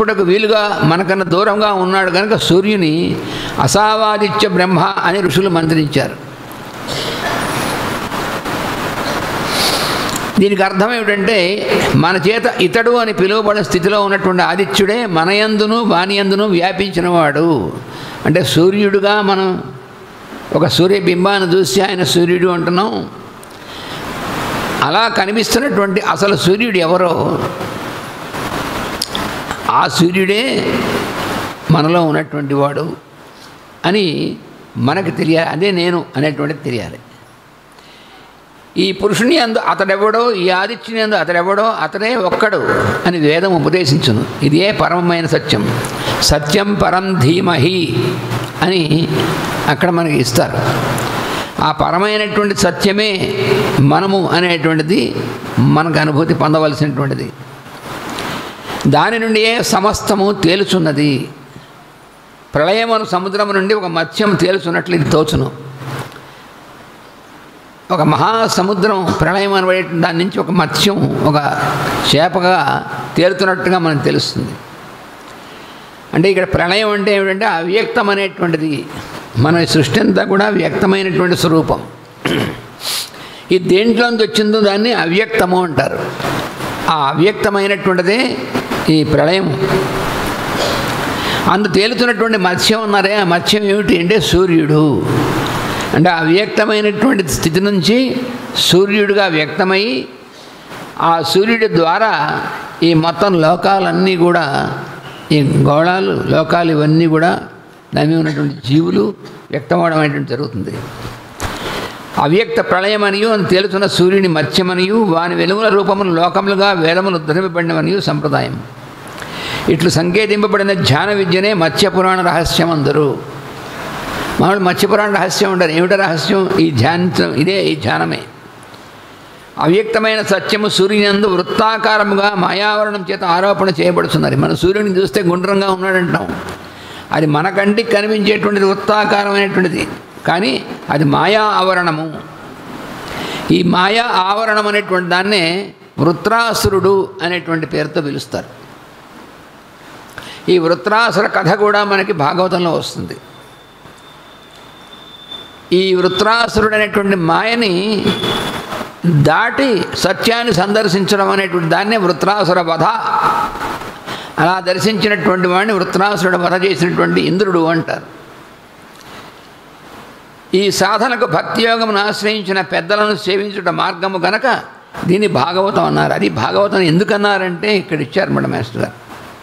చెప్పుటకు వీలుగా మనకన్నా దూరంగా ఉన్నాడు కనుక సూర్యుని అసావాదిత్య బ్రహ్మ అని ఋషులు మంత్రించారు దీనికి అర్థం ఏమిటంటే మన చేత ఇతడు అని పిలువబడిన స్థితిలో ఉన్నటువంటి ఆదిత్యుడే మనయందును వానియందును వ్యాపించినవాడు అంటే సూర్యుడుగా మనం ఒక సూర్యబింబాన్ని చూసి ఆయన సూర్యుడు అంటున్నాం అలా కనిపిస్తున్నటువంటి అసలు సూర్యుడు ఎవరో ఆ సూర్యుడే మనలో ఉన్నటువంటి వాడు అని మనకు తెలియాలి అదే నేను అనేటువంటిది తెలియాలి ఈ పురుషుని అందు అతడెవడో ఈ ఆదిత్యుని అందు అతడెవడో అతడే ఒక్కడు అని వేదం ఉపదేశించును ఇదే పరమమైన సత్యం సత్యం పరం ధీమహి అని అక్కడ మనకి ఇస్తారు ఆ పరమైనటువంటి సత్యమే మనము అనేటువంటిది మనకు అనుభూతి పొందవలసినటువంటిది దాని నుండియే సమస్తము తేలుచున్నది ప్రళయమును సముద్రము నుండి ఒక మత్స్యం తేలుచున్నట్లు ఇది తోచును ఒక మహాసముద్రం ప్రళయం అనబడే దాని నుంచి ఒక మత్స్యం ఒక చేపగా తేలుతున్నట్టుగా మనకు తెలుస్తుంది అంటే ఇక్కడ ప్రళయం అంటే ఏమిటంటే అవ్యక్తం అనేటువంటిది మన సృష్టి అంతా కూడా వ్యక్తమైనటువంటి స్వరూపం ఈ దేంట్లోంచి వచ్చిందో దాన్ని అవ్యక్తము అంటారు ఆ అవ్యక్తమైనటువంటిదే ఈ ప్రళయం అందు తేలుతున్నటువంటి మత్స్యం ఉన్నారే ఆ మత్స్యం ఏమిటి అంటే సూర్యుడు అంటే అవ్యక్తమైనటువంటి స్థితి నుంచి సూర్యుడిగా వ్యక్తమై ఆ సూర్యుడి ద్వారా ఈ మొత్తం లోకాలన్నీ కూడా ఈ గోళాలు లోకాలు ఇవన్నీ కూడా దాని మీద ఉన్నటువంటి జీవులు వ్యక్తమవడం అనేటువంటి జరుగుతుంది అవ్యక్త ప్రళయమనియు అని తేలుతున్న సూర్యుని మత్స్యమనియు వాని వెలుగుల రూపమును లోకములుగా వేదములు ఉద్ధరింపబడినవనియు సంప్రదాయం ఇట్లు సంకేతింపబడిన ధ్యాన విద్యనే మత్స్యపురాణ రహస్యం అందరూ మామూలు మత్స్యపురాణ రహస్యం ఉండరు ఏమిట రహస్యం ఈ ధ్యానించడం ఇదే ఈ ధ్యానమే అవ్యక్తమైన సత్యము సూర్యునందు వృత్తాకారముగా మాయావరణం చేత ఆరోపణ చేయబడుతున్నది మన సూర్యుని చూస్తే గుండ్రంగా ఉన్నాడంటాం అది మన కంటికి కనిపించేటువంటిది వృత్తాకారమైనటువంటిది కానీ అది మాయా ఆవరణము ఈ మాయా ఆవరణం అనేటువంటి దాన్నే వృత్రాసురుడు అనేటువంటి పేరుతో పిలుస్తారు ఈ వృత్రాసుర కథ కూడా మనకి భాగవతంలో వస్తుంది ఈ వృత్రాసురుడు అనేటువంటి మాయని దాటి సత్యాన్ని సందర్శించడం అనేటువంటి దాన్నే వృత్రాసుర వధ అలా దర్శించినటువంటి వాడిని వృత్రాసురుడు వధ చేసినటువంటి ఇంద్రుడు అంటారు ఈ సాధనకు భక్తి యోగమును ఆశ్రయించిన పెద్దలను సేవించుట మార్గము గనక దీన్ని భాగవతం అన్నారు అది భాగవతం ఎందుకన్నారంటే ఇక్కడ ఇచ్చారు మేడం మాస్టర్ గారు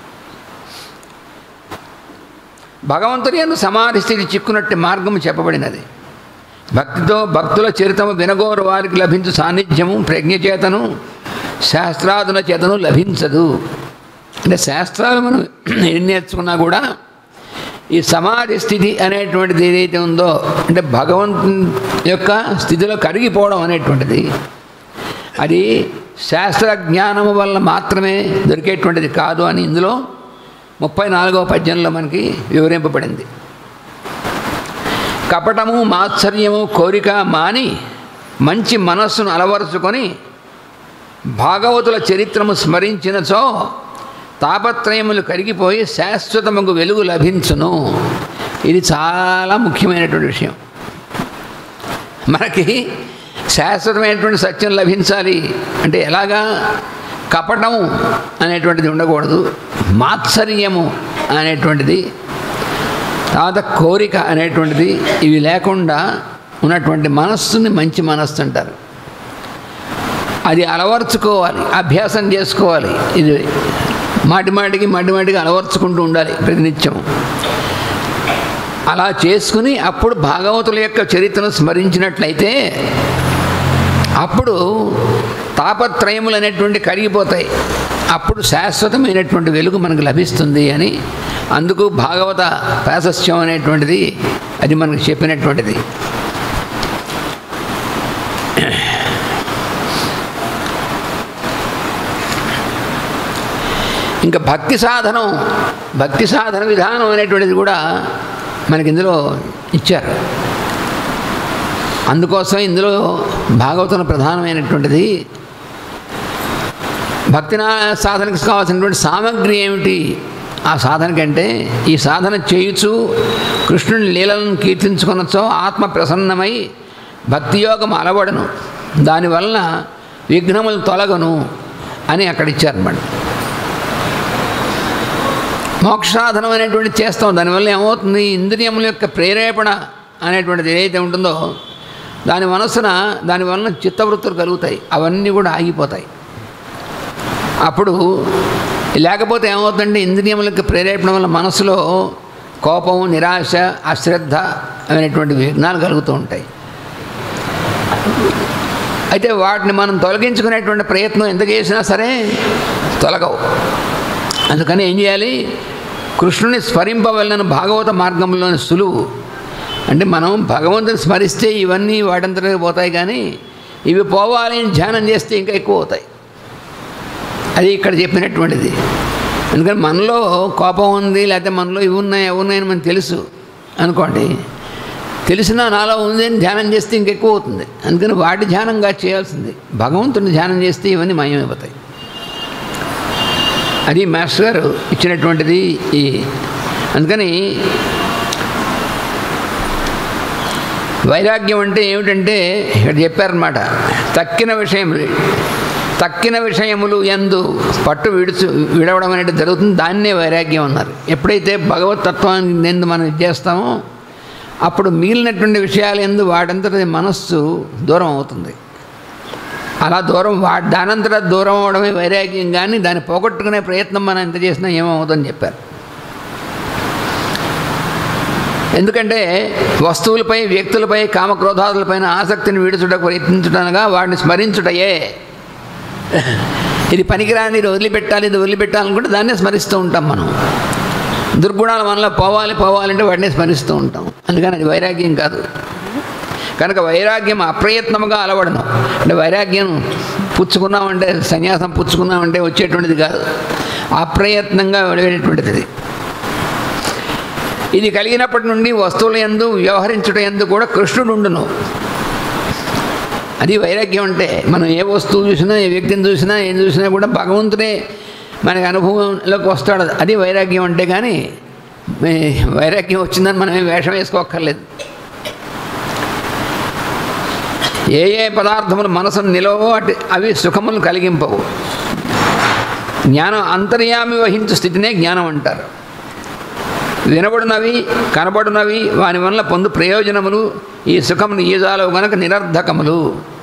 భగవంతుని ఎందు సమాధి స్థితి చిక్కునట్టు మార్గము చెప్పబడినది భక్తితో భక్తుల చరితము వినగోరు వారికి లభించు సాన్నిధ్యము ప్రజ్ఞచేతను శాస్త్రాదుల చేతను లభించదు అంటే శాస్త్రాలు మనం ఎన్ని నేర్చుకున్నా కూడా ఈ సమాధి స్థితి అనేటువంటిది ఏదైతే ఉందో అంటే భగవంతుని యొక్క స్థితిలో కరిగిపోవడం అనేటువంటిది అది శాస్త్ర జ్ఞానము వల్ల మాత్రమే దొరికేటువంటిది కాదు అని ఇందులో ముప్పై నాలుగవ పద్యంలో మనకి వివరింపబడింది కపటము మాత్సర్యము కోరిక మాని మంచి మనస్సును అలవరుచుకొని భాగవతుల చరిత్రము స్మరించినచో తాపత్రయములు కరిగిపోయి శాశ్వతముకు వెలుగు లభించును ఇది చాలా ముఖ్యమైనటువంటి విషయం మనకి శాశ్వతమైనటువంటి సత్యం లభించాలి అంటే ఎలాగా కపటము అనేటువంటిది ఉండకూడదు మాత్సర్యము అనేటువంటిది తర్వాత కోరిక అనేటువంటిది ఇవి లేకుండా ఉన్నటువంటి మనస్సుని మంచి మనస్సు అంటారు అది అలవర్చుకోవాలి అభ్యాసం చేసుకోవాలి ఇది మాటి మాటికి మాటి మాటికి అలవర్చుకుంటూ ఉండాలి ప్రతినిత్యం అలా చేసుకుని అప్పుడు భాగవతుల యొక్క చరిత్రను స్మరించినట్లయితే అప్పుడు తాపత్రయములు అనేటువంటి కరిగిపోతాయి అప్పుడు శాశ్వతమైనటువంటి వెలుగు మనకు లభిస్తుంది అని అందుకు భాగవత ప్రాశస్త్యం అనేటువంటిది అది మనకు చెప్పినటువంటిది ఇంకా భక్తి సాధనం భక్తి సాధన విధానం అనేటువంటిది కూడా మనకి ఇందులో ఇచ్చారు అందుకోసం ఇందులో భాగవతం ప్రధానమైనటువంటిది భక్తి నా- సాధనకు కావాల్సినటువంటి సామగ్రి ఏమిటి ఆ సాధన కంటే ఈ సాధన చేయుచు కృష్ణుని లీలలను కీర్తించుకున్నచో ఆత్మ ప్రసన్నమై భక్తియోగం అలవడను దానివలన విఘ్నములు తొలగను అని అక్కడ ఇచ్చారన్నమాట మోక్షసాధనం అనేటువంటి చేస్తాం దానివల్ల ఏమవుతుంది ఇంద్రియముల యొక్క ప్రేరేపణ అనేటువంటిది ఏదైతే ఉంటుందో దాని మనస్సున దాని వలన చిత్తవృత్తులు కలుగుతాయి అవన్నీ కూడా ఆగిపోతాయి అప్పుడు లేకపోతే ఏమవుతుందంటే ఇంద్రియములకు ప్రేరేపణ వల్ల మనసులో కోపం నిరాశ అశ్రద్ధ అనేటువంటి విఘ్నాలు కలుగుతూ ఉంటాయి అయితే వాటిని మనం తొలగించుకునేటువంటి ప్రయత్నం ఎంత చేసినా సరే తొలగవు అందుకని ఏం చేయాలి కృష్ణుని స్మరింపవలన భాగవత మార్గంలోని సులువు అంటే మనం భగవంతుని స్మరిస్తే ఇవన్నీ వాటంతటే పోతాయి కానీ ఇవి పోవాలి అని ధ్యానం చేస్తే ఇంకా ఎక్కువ అవుతాయి అది ఇక్కడ చెప్పినటువంటిది ఎందుకంటే మనలో కోపం ఉంది లేకపోతే మనలో ఇవి ఉన్నాయి అవి ఉన్నాయని మనకు తెలుసు అనుకోండి తెలిసినా నాలో ఉంది అని ధ్యానం చేస్తే ఇంకెక్కువ అవుతుంది అందుకని వాటి ధ్యానంగా చేయాల్సింది భగవంతుని ధ్యానం చేస్తే ఇవన్నీ మయమైపోతాయి అది మాస్టర్ గారు ఇచ్చినటువంటిది ఈ అందుకని వైరాగ్యం అంటే ఏమిటంటే ఇక్కడ చెప్పారనమాట తక్కిన విషయములు తక్కిన విషయములు ఎందు పట్టు విడుచు విడవడం అనేది జరుగుతుంది దాన్నే వైరాగ్యం అన్నారు ఎప్పుడైతే భగవతత్వాన్ని ఎందు మనం ఇది చేస్తామో అప్పుడు మిగిలినటువంటి విషయాలు ఎందు వాటంతట మనస్సు దూరం అవుతుంది అలా దూరం వా దానంతటా దూరం అవడమే వైరాగ్యం కానీ దాన్ని పోగొట్టుకునే ప్రయత్నం మనం ఎంత చేసినా ఏమవుతుందని చెప్పారు ఎందుకంటే వస్తువులపై వ్యక్తులపై కామక్రోధాదులపైన ఆసక్తిని విడుచుటకు ప్రయత్నించుటనగా వాడిని స్మరించుటయే ఇది పనికిరాని ఇది వదిలిపెట్టాలి ఇది వదిలిపెట్టాలనుకుంటే దాన్నే స్మరిస్తూ ఉంటాం మనం దుర్గుణాలు మనలో పోవాలి పోవాలంటే వాటిని స్మరిస్తూ ఉంటాం అందుకని అది వైరాగ్యం కాదు కనుక వైరాగ్యం అప్రయత్నముగా అలవడను అంటే వైరాగ్యం పుచ్చుకున్నామంటే సన్యాసం పుచ్చుకున్నామంటే వచ్చేటువంటిది కాదు అప్రయత్నంగా వెళ్ళేటువంటిది ఇది ఇది కలిగినప్పటి నుండి వస్తువుల ఎందు వ్యవహరించుట ఎందు కూడా కృష్ణుడు ఉండును అది వైరాగ్యం అంటే మనం ఏ వస్తువు చూసినా ఏ వ్యక్తిని చూసినా ఏం చూసినా కూడా భగవంతుడే మనకి అనుభవంలోకి వస్తాడు అది వైరాగ్యం అంటే కానీ మే- వైరాగ్యం వచ్చిందని మనం ఏం వేషం వేసుకోక్కర్లేదు ఏ ఏ పదార్థములు మనసును నిలవో అటు అవి సుఖములు కలిగింపవు జ్ఞానం అంతర్యామి వహించు స్థితినే జ్ఞానం అంటారు వినబడినవి కనబడినవి వాని వల్ల పొందు ప్రయోజనములు ఈ సుఖమును ఈజాలవు గనక నిరర్ధకములు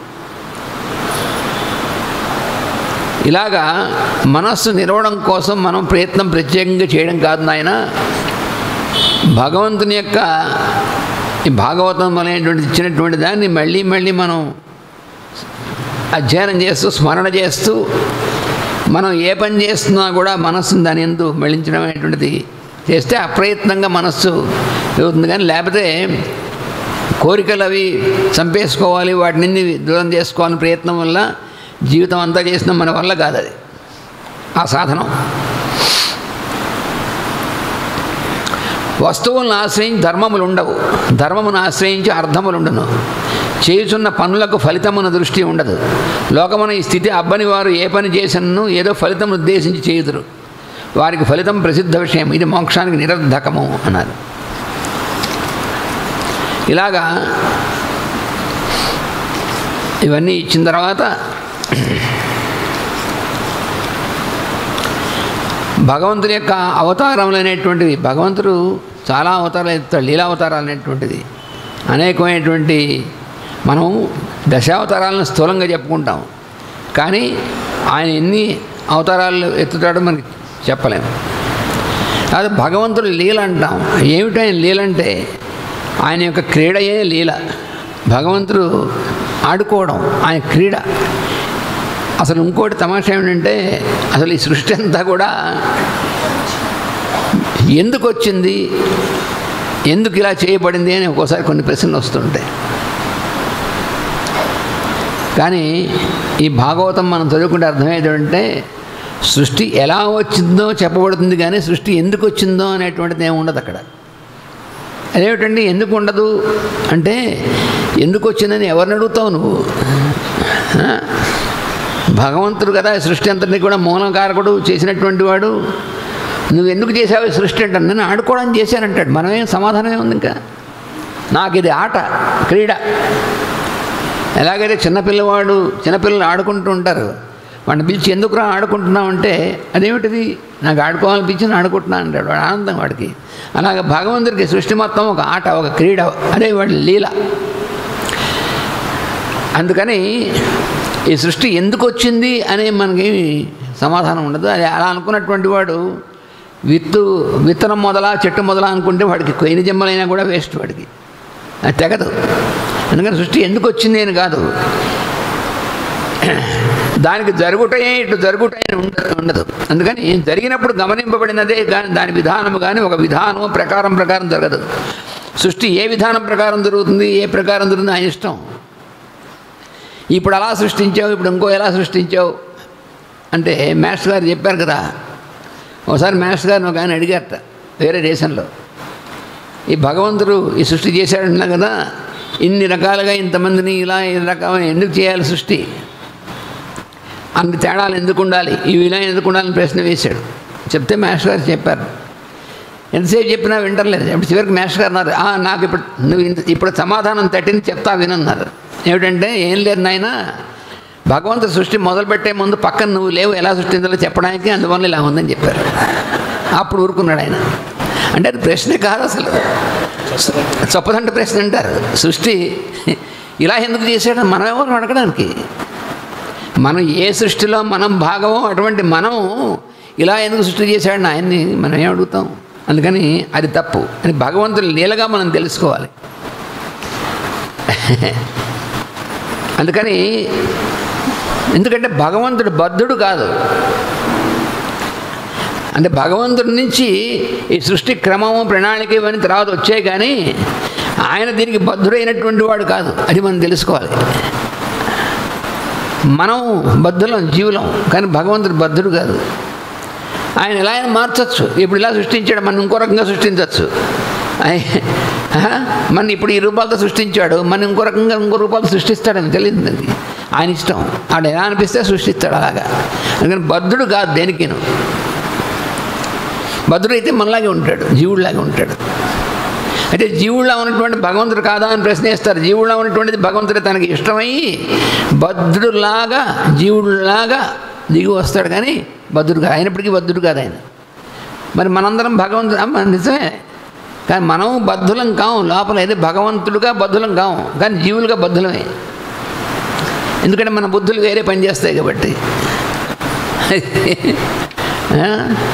ఇలాగా మనస్సు నిలవడం కోసం మనం ప్రయత్నం ప్రత్యేకంగా చేయడం కాదు నాయన భగవంతుని యొక్క ఈ భాగవతం అనేటువంటి ఇచ్చినటువంటి దాన్ని మళ్ళీ మళ్ళీ మనం అధ్యయనం చేస్తూ స్మరణ చేస్తూ మనం ఏ పని చేస్తున్నా కూడా మనస్సును దాని ఎందు మళ్ళించడం అనేటువంటిది చేస్తే అప్రయత్నంగా మనస్సు అవుతుంది కానీ లేకపోతే కోరికలు అవి చంపేసుకోవాలి వాటి నుండి దూరం చేసుకోవాలని ప్రయత్నం వల్ల జీవితం అంతా చేసిన మన వల్ల కాదు అది ఆ సాధనం వస్తువులను ఆశ్రయించి ధర్మములు ఉండవు ధర్మమును ఆశ్రయించి అర్థములుండును చేయుచున్న పనులకు ఫలితమున దృష్టి ఉండదు లోకమున ఈ స్థితి అబ్బని వారు ఏ పని చేసినను ఏదో ఫలితం ఉద్దేశించి చేయుదురు వారికి ఫలితం ప్రసిద్ధ విషయం ఇది మోక్షానికి నిరర్ధకము అన్నారు ఇలాగా ఇవన్నీ ఇచ్చిన తర్వాత భగవంతుని యొక్క అవతారములు అనేటువంటివి భగవంతుడు చాలా అవతారాలు ఎత్తాడు లీలావతారాలు అనేటువంటిది అనేకమైనటువంటి మనం దశావతారాలను స్థూలంగా చెప్పుకుంటాం కానీ ఆయన ఎన్ని అవతారాలు ఎత్తుతాడో మనకి చెప్పలేము అది భగవంతుడు లీల అంటాం ఏమిటి ఆయన లీల అంటే ఆయన యొక్క క్రీడయే లీల భగవంతుడు ఆడుకోవడం ఆయన క్రీడ అసలు ఇంకోటి తమాషా ఏమిటంటే అసలు ఈ సృష్టి అంతా కూడా ఎందుకు వచ్చింది ఎందుకు ఇలా చేయబడింది అని ఒక్కోసారి కొన్ని ప్రశ్నలు వస్తుంటాయి కానీ ఈ భాగవతం మనం చదువుకుంటే అర్థమయ్యేదంటే సృష్టి ఎలా వచ్చిందో చెప్పబడుతుంది కానీ సృష్టి ఎందుకు వచ్చిందో అనేటువంటిది ఏమి ఉండదు అక్కడ అదేమిటండి ఎందుకు ఉండదు అంటే ఎందుకు వచ్చిందని ఎవరిని అడుగుతావు నువ్వు ఆ? భగవంతుడు కదా ఈ సృష్టి అంతటిని కూడా మూలకారకుడు చేసినటువంటి వాడు నువ్వు ఎందుకు చేసావు ఈ సృష్టి అంటాను నేను ఆడుకోవడానికి చేశానంటాడు మనమేం సమాధానమే ఉంది ఇంకా నాకు ఇది ఆట క్రీడ ఎలాగైతే చిన్నపిల్లవాడు చిన్నపిల్లలు ఆడుకుంటూ ఉంటారు వాడిని పిలిచి ఎందుకురా ఆడుకుంటున్నావు అంటే అదేమిటిది నాకు ఆడుకోవాలనిపించి ఆడుకుంటున్నా అంటాడు వాడు ఆనందం వాడికి అలాగే భగవంతుడికి సృష్టి మొత్తం ఒక ఆట ఒక క్రీడ అదే వాడి లీల అందుకని ఈ సృష్టి ఎందుకు వచ్చింది అనే మనకి సమాధానం ఉండదు అది అలా అనుకున్నటువంటి వాడు విత్తు విత్తనం మొదలా చెట్టు మొదలా అనుకుంటే వాడికి కొయిన జమ్మలైనా కూడా వేస్ట్ వాడికి అది తెగదు అందుకని సృష్టి ఎందుకు వచ్చింది అని కాదు దానికి జరుగుటయే ఇటు జరుగుటయే ఉండదు ఉండదు అందుకని జరిగినప్పుడు గమనింపబడినదే కానీ దాని విధానం కానీ ఒక విధానం ప్రకారం ప్రకారం జరగదు సృష్టి ఏ విధానం ప్రకారం జరుగుతుంది ఏ ప్రకారం జరుగుతుంది ఆయన ఇష్టం ఇప్పుడు అలా సృష్టించావు ఇప్పుడు ఇంకో ఎలా సృష్టించావు అంటే మాస్టర్ గారు చెప్పారు కదా ఒకసారి మాస్టర్ గారిని ఒక ఆయన అడిగారట వేరే దేశంలో ఈ భగవంతుడు ఈ సృష్టి చేశాడంటున్నా కదా ఇన్ని రకాలుగా ఇంతమందిని ఇలా ఇన్ని రకాల ఎందుకు చేయాలి సృష్టి అన్ని తేడాలు ఎందుకు ఉండాలి ఇవి ఇలా ఎందుకు ఉండాలని ప్రశ్న వేశాడు చెప్తే మాస్టర్ గారు చెప్పారు ఎంతసేపు చెప్పినా వింటలేదు ఇప్పుడు చివరికి మాస్టర్ గారు అన్నారు "ఆ, నాకు ఇప్పుడు నువ్వు ఇంత- ఇప్పుడు సమాధానం తట్టింది చెప్తా వినన్నారు ఏమిటంటే ఏం లేదు నాయన భగవంతుడు సృష్టి మొదలుపెట్టే ముందు పక్కన నువ్వు లేవు ఎలా సృష్టించాలో చెప్పడానికి అందువల్ల ఇలా ఉందని చెప్పారు అప్పుడు ఊరుకున్నాడు ఆయన అంటే అది ప్రశ్నే కాదు అసలు చొప్పదంట ప్రశ్న అంటారు సృష్టి ఇలా ఎందుకు చేశాడు మనం ఎవరు అడగడానికి మనం ఏ సృష్టిలో మనం భాగమో అటువంటి మనం ఇలా ఎందుకు సృష్టి చేశాడని ఆయన్ని మనం ఏం అడుగుతాం అందుకని అది తప్పు అని భగవంతుని లీలగా మనం తెలుసుకోవాలి అందుకని ఎందుకంటే భగవంతుడు బద్ధుడు కాదు అంటే భగవంతుడి నుంచి ఈ సృష్టి క్రమము ప్రణాళిక ఇవన్నీ తర్వాత వచ్చాయి కానీ ఆయన దీనికి బద్ధుడైనటువంటి వాడు కాదు అది మనం తెలుసుకోవాలి మనం బద్ధులం జీవులం కానీ భగవంతుడు బద్ధుడు కాదు ఆయన ఎలా అయినా మార్చచ్చు ఇప్పుడు ఇలా సృష్టించాడు మనం ఇంకో రకంగా సృష్టించవచ్చు మన ఇప్పుడు ఈ రూపాలతో సృష్టించాడు మనం ఇంకో రకంగా ఇంకో రూపాలు సృష్టిస్తాడని తెలియదు అది ఆయన ఇష్టం ఆడు ఎలా అనిపిస్తే సృష్టిస్తాడు అలాగా అందుకని బద్ధుడు కాదు దేనికేను భద్రుడు అయితే మనలాగే ఉంటాడు జీవుడిలాగే ఉంటాడు అయితే జీవుల్లో ఉన్నటువంటి భగవంతుడు కాదా అని ప్రశ్నిస్తారు జీవుల్లో ఉన్నటువంటిది భగవంతుడు తనకి ఇష్టమై భద్రులాగా జీవుడిలాగా దిగి వస్తాడు కానీ భద్రుడు కాదు అయినప్పటికీ భద్రుడు కాదు ఆయన మరి మనందరం భగవంతుడు అమ్మ నిజమే కానీ మనం బద్ధులం కాము లోపల అయితే భగవంతుడుగా బద్ధులం కాము కానీ జీవులుగా బద్ధులమే ఎందుకంటే మన బుద్ధులు వేరే పనిచేస్తాయి కాబట్టి ఆ?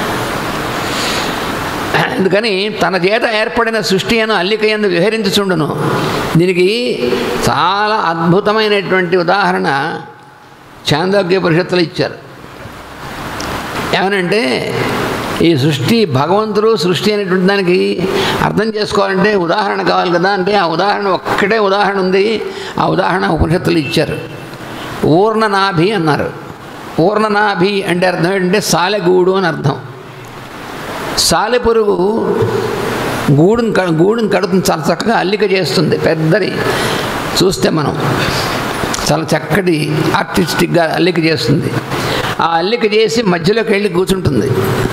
అందుకని తన చేత ఏర్పడిన సృష్టి అను అల్లిక ఎందు విహరించుచుండును దీనికి చాలా అద్భుతమైనటువంటి ఉదాహరణ చాందోగ్య పరిషత్తులు ఇచ్చారు ఏమనంటే ఈ సృష్టి భగవంతుడు సృష్టి అనేటువంటి దానికి అర్థం చేసుకోవాలంటే ఉదాహరణ కావాలి కదా అంటే ఆ ఉదాహరణ ఒక్కటే ఉదాహరణ ఉంది ఆ ఉదాహరణ ఉపనిషత్తులు ఇచ్చారు ఊర్ణనాభి అన్నారు ఊర్ణనాభి అంటే అర్థం ఏంటంటే సాలెగూడు అని అర్థం సాలెపురుగు గూడుని క గూడుని కడుతుంది చాలా చక్కగా అల్లిక చేస్తుంది పెద్దది చూస్తే మనం చాలా చక్కటి ఆర్టిస్టిక్గా అల్లిక చేస్తుంది ఆ అల్లిక చేసి మధ్యలోకి వెళ్ళి కూర్చుంటుంది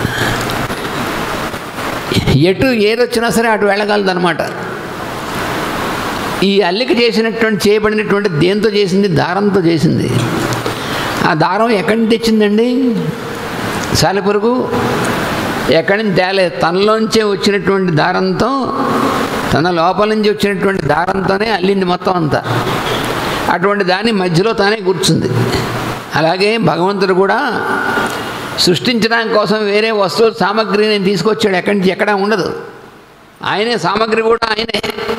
ఎటు ఏదొచ్చినా సరే అటు వెళ్ళగలదనమాట ఈ అల్లిక చేసినటువంటి చేయబడినటువంటి దేంతో చేసింది దారంతో చేసింది ఆ దారం ఎక్కడి నుంచి తెచ్చిందండి సాలెపురుగు ఎక్కడి నుంచి తేలేదు తనలోంచే వచ్చినటువంటి దారంతో తన లోపల నుంచి వచ్చినటువంటి దారంతోనే అల్లింది మొత్తం అంతా అటువంటి దాని మధ్యలో తానే కూర్చుంది అలాగే భగవంతుడు కూడా సృష్టించడానికి కోసం వేరే వస్తువు సామగ్రిని తీసుకొచ్చాడు ఎక్కడి నుంచి ఎక్కడా ఉండదు ఆయనే సామగ్రి కూడా ఆయనే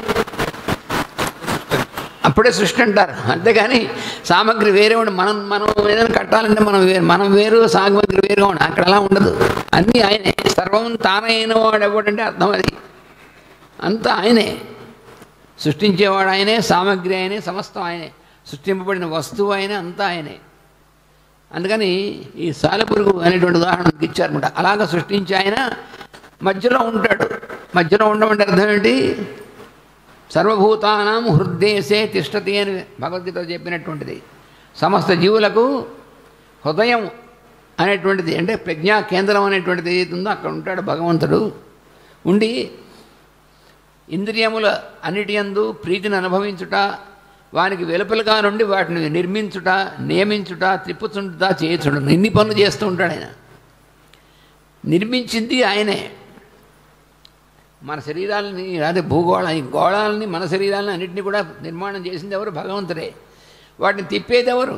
అప్పుడే సృష్టి అంటారు అంతేగాని సామగ్రి వేరే ఉండి మనం మనం ఏదైనా కట్టాలంటే మనం వేరు మనం వేరు సామగ్రి వేరుగా ఉండి అక్కడ అలా ఉండదు అన్నీ ఆయనే సర్వం తానైన వాడు ఎవడంటే అర్థం అది అంతా ఆయనే సృష్టించేవాడు ఆయనే సామగ్రి ఆయనే సమస్తం ఆయనే సృష్టింపబడిన వస్తువు ఆయనే అంతా ఆయనే అందుకని ఈ సాలెపురుగు అనేటువంటి ఉదాహరణ ఇచ్చారనమాట అలాగ సృష్టించి ఆయన మధ్యలో ఉంటాడు మధ్యలో ఉండమంటే అర్థం ఏంటి సర్వభూతానాం హృదయసే తిష్టతి అని భగవద్గీత చెప్పినటువంటిది సమస్త జీవులకు హృదయం అనేటువంటిది అంటే ప్రజ్ఞా కేంద్రం అనేటువంటిది ఏదైతే ఉందో అక్కడ ఉంటాడు భగవంతుడు ఉండి ఇంద్రియముల అన్నిటి యందు ప్రీతిని అనుభవించుట వానికి వెలుపలుగా నుండి వాటిని నిర్మించుట నియమించుట త్రిప్పుచుంటుట చేయుచుట ఇన్ని పనులు చేస్తూ ఉంటాడు ఆయన నిర్మించింది ఆయనే మన శరీరాలని అదే భూగోళ ఈ గోళాలని మన శరీరాలని అన్నింటినీ కూడా నిర్మాణం చేసింది ఎవరు భగవంతుడే వాటిని తిప్పేది ఎవరు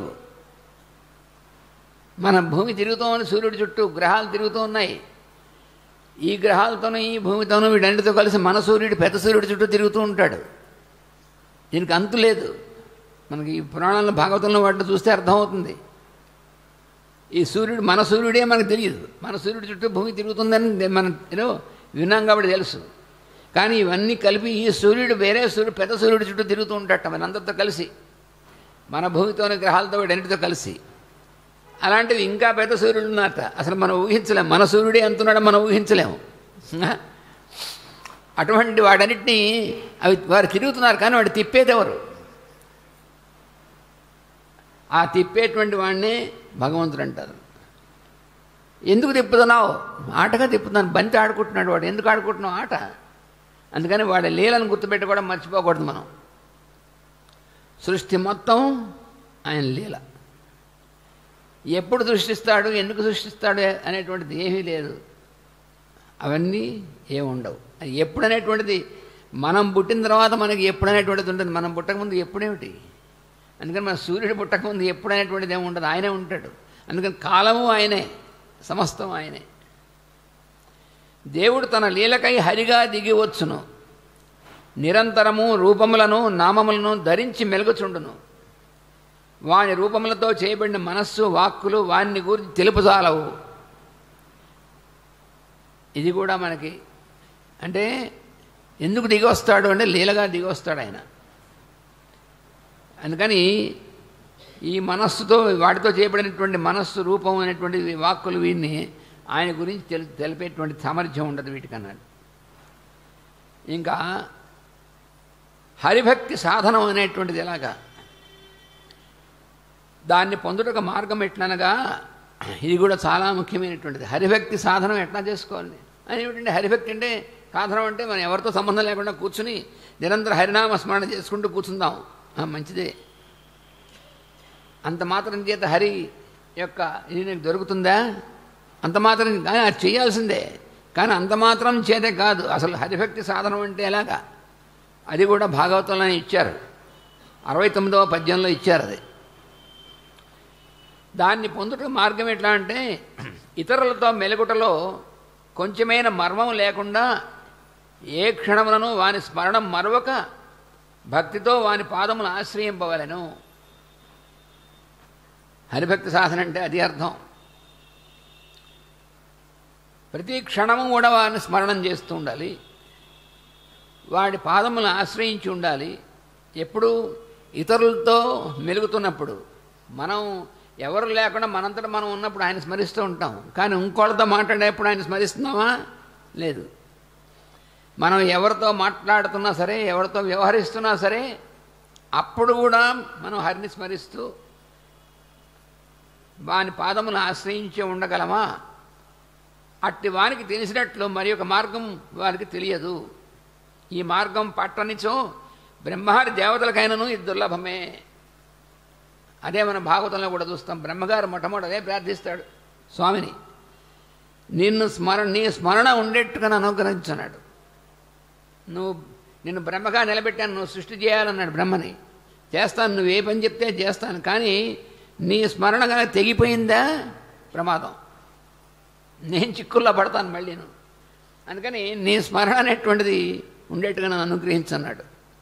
మన భూమి తిరుగుతూ ఉంది సూర్యుడి చుట్టూ గ్రహాలు తిరుగుతూ ఉన్నాయి ఈ గ్రహాలతోనూ ఈ భూమితోనూ వీటన్నిటితో కలిసి మన సూర్యుడు పెద్ద సూర్యుడి చుట్టూ తిరుగుతూ ఉంటాడు దీనికి అంతు లేదు మనకి ఈ పురాణాల్లో భాగవతంలో వాటిని చూస్తే అర్థమవుతుంది ఈ సూర్యుడు మన సూర్యుడే మనకు తెలియదు మన సూర్యుడి చుట్టూ భూమి తిరుగుతుందని మనం ఏదో విన్నాం కాబట్టి తెలుసు కానీ ఇవన్నీ కలిపి ఈ సూర్యుడు వేరే సూర్యుడు పెద్ద సూర్యుడి చుట్టూ తిరుగుతూ ఉంటాట మనందరితో కలిసి మన భూమితోని గ్రహాలతో వీటన్నిటితో కలిసి అలాంటివి ఇంకా పెద్ద సూర్యుడు ఉన్నారట అసలు మనం ఊహించలేము మన సూర్యుడే అంటున్నాడు మనం ఊహించలేము అటువంటి వాడన్నిటినీ అవి వారు తిరుగుతున్నారు కానీ వాడు తిప్పేది ఎవరు ఆ తిప్పేటువంటి వాడినే భగవంతుడు అంటారు ఎందుకు తిప్పుతున్నావు ఆటగా తిప్పుతున్నాను బంతి ఆడుకుంటున్నాడు వాడు ఎందుకు ఆడుకుంటున్నావు ఆట అందుకని వాడి లీలను గుర్తుపెట్టుకోవడం మర్చిపోకూడదు మనం సృష్టి మొత్తం ఆయన లీల ఎప్పుడు సృష్టిస్తాడు ఎందుకు సృష్టిస్తాడు అనేటువంటిది ఏమీ లేదు అవన్నీ ఏముండవు అది ఎప్పుడు అనేటువంటిది మనం పుట్టిన తర్వాత మనకి ఎప్పుడు అనేటువంటిది ఉంటుంది మనం పుట్టకముందు ఎప్పుడేమిటి అందుకని మన సూర్యుడు పుట్టకముందు ఎప్పుడు అనేటువంటిది ఏమి ఉండదు ఆయనే ఉంటాడు అందుకని కాలము ఆయనే సమస్తం ఆయనే దేవుడు తన లీలకై హరిగా దిగివచ్చును నిరంతరము రూపములను నామములను ధరించి మెలుగుచుండును వాని రూపములతో చేయబడిన మనస్సు వాక్కులు వాన్ని గురించి తెలుపుజాలవు ఇది కూడా మనకి అంటే ఎందుకు దిగి వస్తాడు అంటే లీలగా దిగి వస్తాడు ఆయన అందుకని ఈ మనస్సుతో వాటితో చేయబడినటువంటి మనస్సు రూపం అనేటువంటి వాక్కులు వీడిని ఆయన గురించి తెలి తెలిపేటువంటి సామర్థ్యం ఉండదు వీటికన్నాడు ఇంకా హరిభక్తి సాధనం అనేటువంటిది ఎలాగా దాన్ని పొందుటకు మార్గం ఎట్లనగా ఇది కూడా చాలా ముఖ్యమైనటువంటిది హరిభక్తి సాధనం ఎట్లా చేసుకోవాలి అని ఏమిటంటే హరిభక్తి అంటే సాధనం అంటే మనం ఎవరితో సంబంధం లేకుండా కూర్చుని నిరంతర హరినామ స్మరణ చేసుకుంటూ కూర్చుందాం ఆ, మంచిదే అంత మాత్రం చేత హరి యొక్క ఇది నీకు దొరుకుతుందా అంత మాత్రం కానీ అది చేయాల్సిందే కానీ అంత మాత్రం చేతే కాదు అసలు హరిభక్తి సాధనం అంటే ఎలాగా అది కూడా భాగవతంలోనే ఇచ్చారు అరవై తొమ్మిదవ పద్యంలో ఇచ్చారు అది దాన్ని పొందుట మార్గం ఎట్లా అంటే ఇతరులతో మెలుగుటలో కొంచెమైన మర్మం లేకుండా ఏ క్షణములను వాని స్మరణం మరవక భక్తితో వాని పాదములు ఆశ్రయింపవలెను హరిభక్తి సాధన అంటే అది అర్థం ప్రతి క్షణము కూడా వారిని స్మరణం చేస్తూ ఉండాలి వాడి పాదములను ఆశ్రయించి ఉండాలి ఎప్పుడు ఇతరులతో మెలుగుతున్నప్పుడు మనం ఎవరు లేకుండా మనంతట మనం ఉన్నప్పుడు ఆయన స్మరిస్తూ ఉంటాం కానీ ఇంకోళ్ళతో మాట్లాడేప్పుడు ఆయన స్మరిస్తున్నామా లేదు మనం ఎవరితో మాట్లాడుతున్నా సరే ఎవరితో వ్యవహరిస్తున్నా సరే అప్పుడు కూడా మనం హరిని స్మరిస్తూ వాని పాదమును ఆశ్రయించి ఉండగలమా అట్టి వానికి తెలిసినట్లు మరి ఒక మార్గం వారికి తెలియదు ఈ మార్గం పట్టనిచో బ్రహ్మహారి దేవతలకైనను ఇది దుర్లభమే అదే మనం భాగవతంలో కూడా చూస్తాం బ్రహ్మగారు మొట్టమొదటి అదే ప్రార్థిస్తాడు స్వామిని నిన్ను స్మరణ నీ స్మరణ ఉండేట్టుగా నన్ను అనుగ్రహించన్నాడు నువ్వు నిన్ను బ్రహ్మగా నిలబెట్టాను నువ్వు సృష్టి చేయాలన్నాడు బ్రహ్మని చేస్తాను నువ్వు ఏ పని చెప్తే చేస్తాను కానీ నీ స్మరణ కనుక తెగిపోయిందా ప్రమాదం నేను చిక్కుల్లో పడతాను మళ్ళీ నువ్వు అందుకని నీ స్మరణ అనేటువంటిది ఉండేట్టుగా నన్ను అనుగ్రహించన్నాడు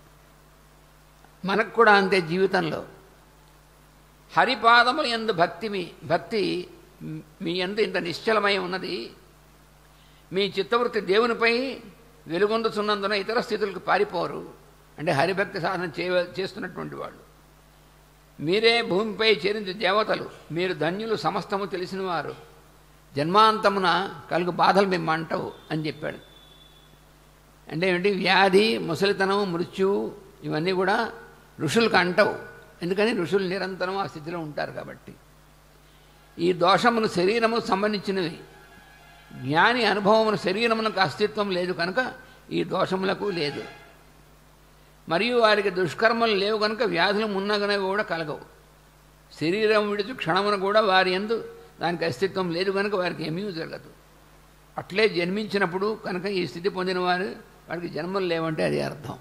మనకు కూడా అంతే జీవితంలో హరిపాదములు ఎందు భక్తి మీ భక్తి మీ ఎందు ఇంత నిశ్చలమై ఉన్నది మీ చిత్తవృత్తి దేవునిపై వెలుగొందుతున్నందున ఇతర స్థితులకు పారిపోరు అంటే హరిభక్తి సాధన చే చేస్తున్నటువంటి వాళ్ళు మీరే భూమిపై చేరింది దేవతలు మీరు ధన్యులు సమస్తము తెలిసినవారు జన్మాంతమున కలుగు బాధలు మేము అంటవు అని చెప్పాడు అంటే ఏమిటి వ్యాధి ముసలితనం మృత్యువు ఇవన్నీ కూడా ఋషులకు అంటవు ఎందుకని ఋషులు నిరంతరం ఆ స్థితిలో ఉంటారు కాబట్టి ఈ దోషమును శరీరము సంబంధించినవి జ్ఞాని అనుభవమును శరీరమునకు అస్తిత్వం లేదు కనుక ఈ దోషములకు లేదు మరియు వారికి దుష్కర్మలు లేవు కనుక వ్యాధులు మున్నగనే కూడా కలగవు శరీరం విడిచి క్షణమున కూడా వారి ఎందు దానికి అస్తిత్వం లేదు కనుక వారికి ఏమీ జరగదు అట్లే జన్మించినప్పుడు కనుక ఈ స్థితి పొందిన వారు వారికి జన్మలు లేవంటే అది అర్థం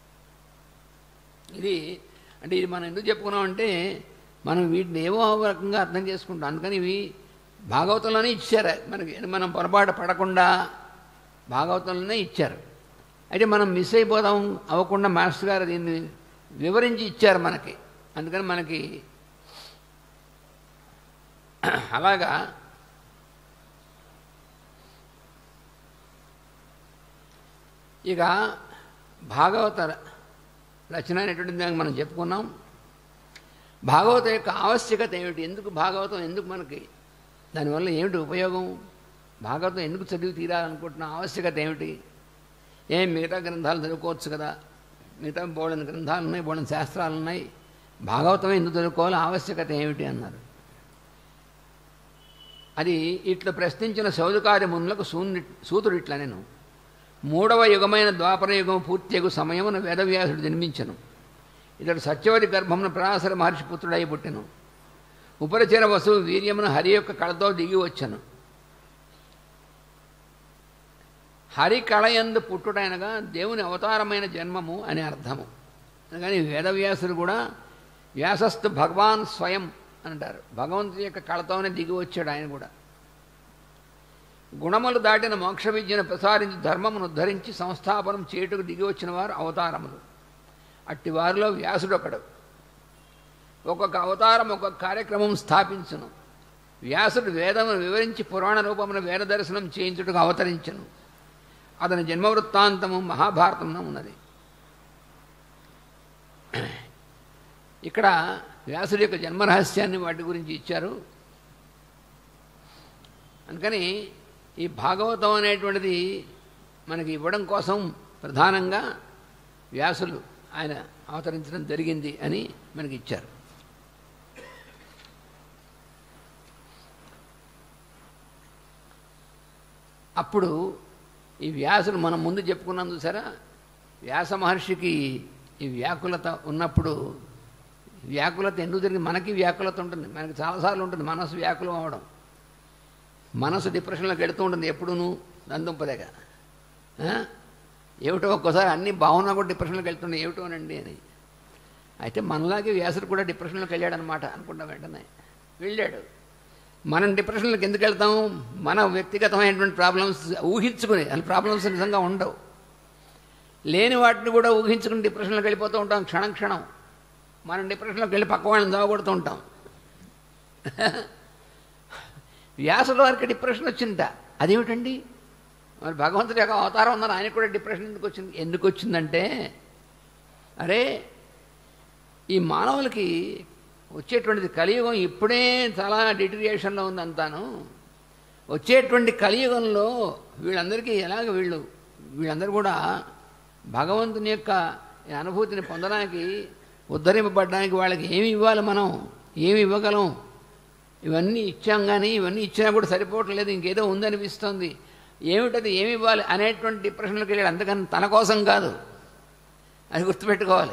ఇది అంటే ఇది మనం ఎందుకు చెప్పుకున్నామంటే మనం వీటిని ఏవో రకంగా అర్థం చేసుకుంటాం అందుకని ఇవి భాగవతంలోనే ఇచ్చారు మనకి మనం పొరపాటు పడకుండా భాగవతంలోనే ఇచ్చారు అయితే మనం మిస్ అయిపోదాం అవ్వకుండా మాస్టర్ గారు దీన్ని వివరించి ఇచ్చారు మనకి అందుకని మనకి అలాగా ఇక భాగవత రచన అనేటువంటిది దానికి మనం చెప్పుకున్నాం భాగవతం యొక్క ఆవశ్యకత ఏమిటి ఎందుకు భాగవతం ఎందుకు మనకి దానివల్ల ఏమిటి ఉపయోగం భాగవతం ఎందుకు చదివి తీరాలనుకుంటున్న ఆవశ్యకత ఏమిటి ఏం మిగతా గ్రంథాలు చదువుకోవచ్చు కదా మిగతా బోడని గ్రంథాలు ఉన్నాయి బోడని శాస్త్రాలు ఉన్నాయి భాగవతం ఎందుకు చదువుకోవాలి ఆవశ్యకత ఏమిటి అన్నారు అది ఇట్లా ప్రశ్నించిన సౌదుకార్య మునులకు సూని సూతుడు ఇట్లా నేను మూడవ యుగమైన ద్వాపర యుగం పూర్తియగు సమయమున వేదవ్యాసుడు జన్మించను ఇతడు సత్యవతి గర్భమున పరాశర మహర్షి పుత్రుడై పుట్టెను ఉపరిచర వసువు వీర్యమున హరి యొక్క కళతో దిగి వచ్చను హరి కళయందు పుట్టుడైనగా దేవుని అవతారమైన జన్మము అని అర్థము కానీ వేదవ్యాసుడు కూడా వ్యాసస్తు భగవాన్ స్వయం అంటారు భగవంతుని యొక్క కళతోనే దిగి వచ్చాడు ఆయన కూడా గుణములు దాటిన మోక్ష విద్యను ప్రసారించి ధర్మమును ఉద్ధరించి సంస్థాపనం చేటుకు దిగి వచ్చిన వారు అవతారములు అట్టి వారిలో వ్యాసుడు ఒకడు ఒక్కొక్క అవతారం ఒక్కొక్క కార్యక్రమం స్థాపించును వ్యాసుడు వేదమును వివరించి పురాణ రూపమున వేద దర్శనం చేయించుటకు అవతరించను అతని జన్మవృత్తాంతము మహాభారతంలో ఉన్నది ఇక్కడ వ్యాసుడి యొక్క జన్మరహస్యాన్ని వాటి గురించి ఇచ్చారు అందుకని ఈ భాగవతం అనేటువంటిది మనకి ఇవ్వడం కోసం ప్రధానంగా వ్యాసులు ఆయన అవతరించడం జరిగింది అని మనకి ఇచ్చారు అప్పుడు ఈ వ్యాసులు మనం ముందు చెప్పుకున్నాం చూసారా వ్యాస మహర్షికి ఈ వ్యాకులత ఉన్నప్పుడు వ్యాకులత ఎందుకు జరిగింది మనకి వ్యాకులత ఉంటుంది మనకి చాలాసార్లు ఉంటుంది మనసు వ్యాకులం అవడం మనసు డిప్రెషన్లోకి వెళుతూ ఉంటుంది ఎప్పుడూను నందుంపదేగా ఏమిటో ఒక్కోసారి అన్నీ బాగున్నా కూడా డిప్రెషన్లోకి వెళ్తుండే ఏమిటోనండి అని అయితే మనలాగే వ్యాసుడు కూడా డిప్రెషన్లోకి వెళ్ళాడనమాట అనుకుంటా వెంటనే వెళ్ళాడు మనం డిప్రెషన్లోకి ఎందుకు వెళ్తాం మన వ్యక్తిగతమైనటువంటి ప్రాబ్లమ్స్ ఊహించుకుని అసలు ప్రాబ్లమ్స్ నిజంగా ఉండవు లేని వాటిని కూడా ఊహించుకుని డిప్రెషన్లోకి వెళ్ళిపోతూ ఉంటాం క్షణం క్షణం మనం డిప్రెషన్లోకి వెళ్ళి పక్క వాళ్ళని దావగొడుతూ ఉంటాం వ్యాసుల వారికి డిప్రెషన్ వచ్చిందట అదేమిటండి మరి భగవంతుడి యొక్క అవతారం ఉన్నారు ఆయనకు కూడా డిప్రెషన్ ఎందుకు వచ్చింది ఎందుకు వచ్చిందంటే అరే ఈ మానవులకి వచ్చేటువంటిది కలియుగం ఇప్పుడే చాలా డిటరియేషన్లో ఉంది అంతాను వచ్చేటువంటి కలియుగంలో వీళ్ళందరికీ ఎలాగ వీళ్ళు వీళ్ళందరూ కూడా భగవంతుని యొక్క అనుభూతిని పొందడానికి ఉద్ధరింపబడడానికి వాళ్ళకి ఏమి ఇవ్వాలి మనం ఏమి ఇవ్వగలం ఇవన్నీ ఇచ్చాం కానీ ఇవన్నీ ఇచ్చినా కూడా సరిపోవట్లేదు ఇంకేదో ఉందనిపిస్తుంది ఏమిటది ఏమి ఇవ్వాలి అనేటువంటి డిప్రెషన్లోకి వెళ్ళాడు అందుకని తన కోసం కాదు అది గుర్తుపెట్టుకోవాలి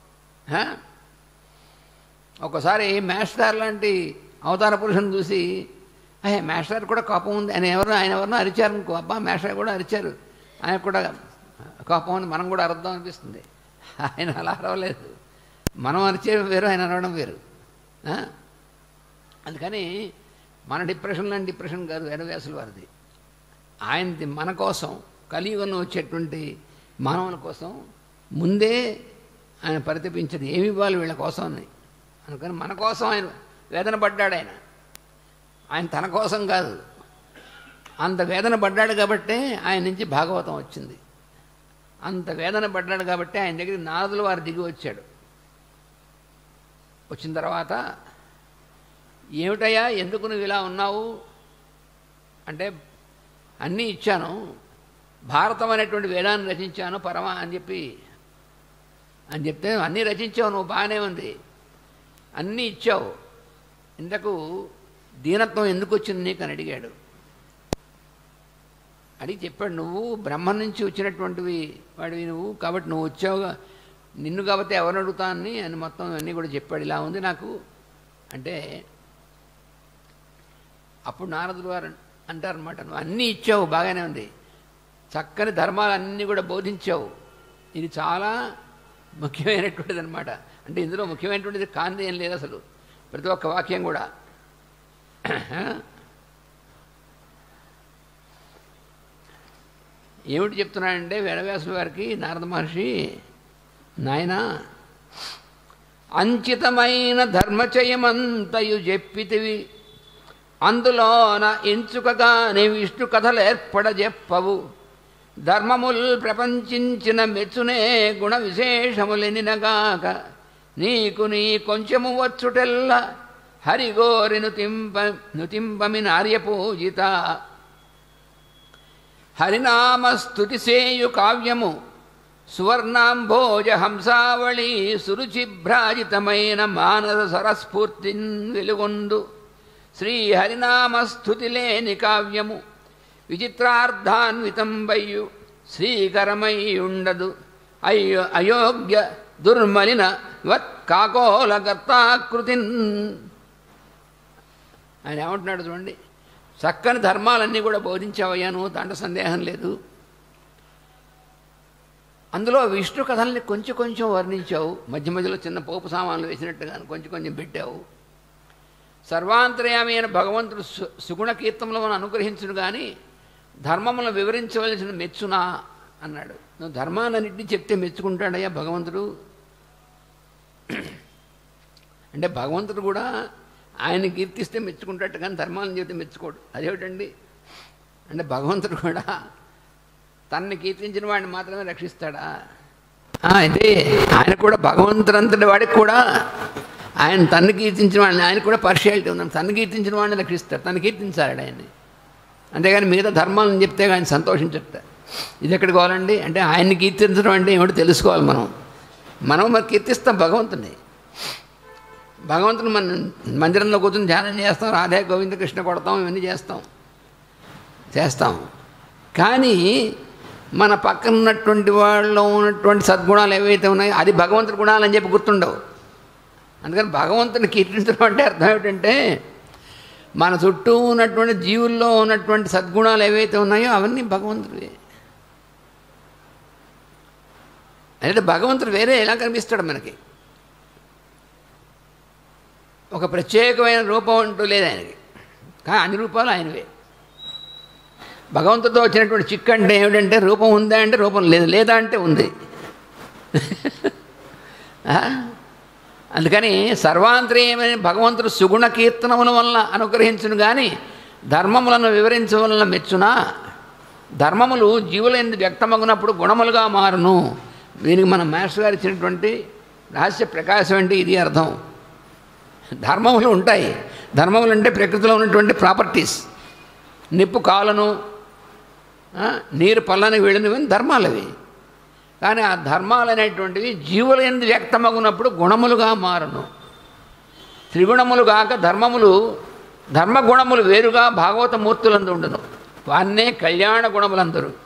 ఒక్కసారి మాస్టర్ లాంటి అవతార పురుషుని చూసి అయ్యే మాస్టర్ కూడా కోపం ఉంది ఆయన ఎవరు ఆయన ఎవరినో అరిచారు అనుకో అబ్బా మాస్టర్ కూడా అరిచారు ఆయన కూడా కోపం ఉంది మనం కూడా అర్థం అనిపిస్తుంది ఆయన అలా అరవలేదు మనం అరిచే వేరు ఆయన అనడం వేరు అందుకని మన డిప్రెషన్ లాంటి డిప్రెషన్ కాదు వేదవ్యాసుల వారిది ఆయనది మన కోసం కలియుగంలో వచ్చేటువంటి మానవుల కోసం ముందే ఆయన పరితపించదు ఏమి ఇవ్వాలి వీళ్ళ కోసం అని అందుకని మన కోసం ఆయన వేదన పడ్డాడు ఆయన ఆయన తన కోసం కాదు అంత వేదన పడ్డాడు కాబట్టే ఆయన నుంచి భాగవతం వచ్చింది అంత వేదన పడ్డాడు కాబట్టి ఆయన దగ్గరికి నారదుల వారు దిగి వచ్చాడు వచ్చిన తర్వాత ఏమిటయ్యా ఎందుకు నువ్వు ఇలా ఉన్నావు అంటే అన్నీ ఇచ్చాను భారతం అనేటువంటి వేదాన్ని రచించాను పరమ అని చెప్పి అని చెప్తే అన్నీ రచించావు నువ్వు బాగానే ఉంది అన్నీ ఇచ్చావు ఇంతకు దీనత్వం ఎందుకు వచ్చింది నీకు అని అడిగాడు అడిగి చెప్పాడు నువ్వు బ్రహ్మ నుంచి వచ్చినటువంటివి వాడివి నువ్వు కాబట్టి నువ్వు వచ్చావుగా నిన్ను కాబట్టి ఎవరిని అడుగుతానని అని మొత్తం అన్నీ కూడా చెప్పాడు ఇలా ఉంది నాకు అంటే అప్పుడు నారదుడు వారు అంటారనమాట నువ్వు అన్నీ ఇచ్చావు బాగానే ఉంది చక్కని ధర్మాలు అన్నీ కూడా బోధించావు ఇది చాలా ముఖ్యమైనటువంటిది అనమాట అంటే ఇందులో ముఖ్యమైనటువంటిది కాంతి ఏం లేదు అసలు ప్రతి ఒక్క వాక్యం కూడా ఏమిటి చెప్తున్నాడంటే వేదవ్యాసుల వారికి నారద మహర్షి నాయన అంచితమైన ధర్మచయమంతయు చెప్పితివి అందులోన ఎంచుకగానే విష్ణు కథలు ఏర్పడ చెప్పవు ధర్మముల్ ప్రపంచించిన మెచ్చునే గుణ విశేషములెనినగాక నీకు నీ కొంచెము వచ్చుటెల్ల హరిగోరి నుతింప నుతింపమి నార్య పూజిత హరినామస్తుతి సేయు కావ్యము సువర్ణాంభోజ హంసావళి సురుచిభ్రాజితమైన మానస సరస్ఫూర్తిన్ వెలుగొందు శ్రీహరినామస్థుతి లేని కావ్యము విచిత్రార్థాన్వితంబయ్యు శ్రీకరమై ఉండదు అయ్యో అయోగ్య దుర్మలిన వత్ కాకోల గర్తాకృతిన్ ఆయన ఏమంటున్నాడు చూడండి చక్కని ధర్మాలన్నీ కూడా బోధించావయ్యాను దాంట్లో సందేహం లేదు అందులో విష్ణు కథల్ని కొంచెం కొంచెం వర్ణించావు మధ్య మధ్యలో చిన్న పోపు సామాన్లు వేసినట్టుగా కొంచెం కొంచెం పెట్టావు సర్వాంతర్యామి అయిన భగవంతుడు సు సుగుణ కీర్తనలను అనుగ్రహించును కానీ ధర్మములను వివరించవలసిన మెచ్చునా అన్నాడు నువ్వు ధర్మాలన్నింటినీ చెప్తే మెచ్చుకుంటాడయ్యా భగవంతుడు అంటే భగవంతుడు కూడా ఆయన కీర్తిస్తే మెచ్చుకుంటాడు కానీ ధర్మాలను చెప్తే మెచ్చుకోడు అదేమిటండి అంటే భగవంతుడు కూడా తనని కీర్తించిన వాడిని మాత్రమే రక్షిస్తాడా అయితే ఆయన కూడా భగవంతుడంతటి వాడికి కూడా ఆయన తన్ను కీర్తించిన వాడిని ఆయన కూడా పర్షియాలిటీ ఉందని తన్ను కీర్తించిన వాడిని రక్షిస్తాడు తను కీర్తించాడు ఆయన్ని అంతేగాని మిగతా ధర్మాలను చెప్తే ఆయన సంతోషించట ఇది ఎక్కడికి పోవాలండి అంటే ఆయన్ని కీర్తించడం అంటే ఏమిటో తెలుసుకోవాలి మనం మనం మరి కీర్తిస్తాం భగవంతుని భగవంతుని మన మందిరంలో కూర్చొని ధ్యానం చేస్తాం రాధే గోవింద కృష్ణ కొడతాం ఇవన్నీ చేస్తాం చేస్తాం కానీ మన పక్కన ఉన్నటువంటి వాళ్ళలో ఉన్నటువంటి సద్గుణాలు ఏవైతే ఉన్నాయో అది భగవంతుడి గుణాలు అని చెప్పి గుర్తుండవు అందుకని భగవంతుని కీర్తించడం అంటే అర్థం ఏమిటంటే మన చుట్టూ ఉన్నటువంటి జీవుల్లో ఉన్నటువంటి సద్గుణాలు ఏవైతే ఉన్నాయో అవన్నీ భగవంతుడివే అంటే భగవంతుడు వేరే ఎలా కనిపిస్తాడు మనకి ఒక ప్రత్యేకమైన రూపం అంటూ లేదు ఆయనకి కానీ అన్ని రూపాలు ఆయనవే భగవంతుడితో వచ్చినటువంటి చిక్కు అంటే ఏమిటంటే రూపం ఉందా అంటే రూపం లేదు లేదా అంటే ఉంది అందుకని సర్వాంతర్యమైన భగవంతుడు సుగుణ కీర్తనముల వలన అనుగ్రహించును కానీ ధర్మములను వివరించవలన మెచ్చునా ధర్మములు జీవుల ఎందు వ్యక్తమగునప్పుడు గుణములుగా మారును దీనికి మన మాస్టర్ గారు ఇచ్చినటువంటి రహస్య ప్రకాశం అంటే ఇది అర్థం ధర్మములు ఉంటాయి ధర్మములు అంటే ప్రకృతిలో ఉన్నటువంటి ప్రాపర్టీస్ నిప్పు కాలను నీరు పల్లని వీళ్ళనివి ధర్మాలు అవి కానీ ఆ ధర్మాలు అనేటువంటివి జీవుల ఎందు వ్యక్తమగునప్పుడు గుణములుగా మారును త్రిగుణములు కాక ధర్మములు ధర్మగుణములు వేరుగా భాగవత మూర్తులందు ఉండును వాన్నే కళ్యాణ గుణములందరూ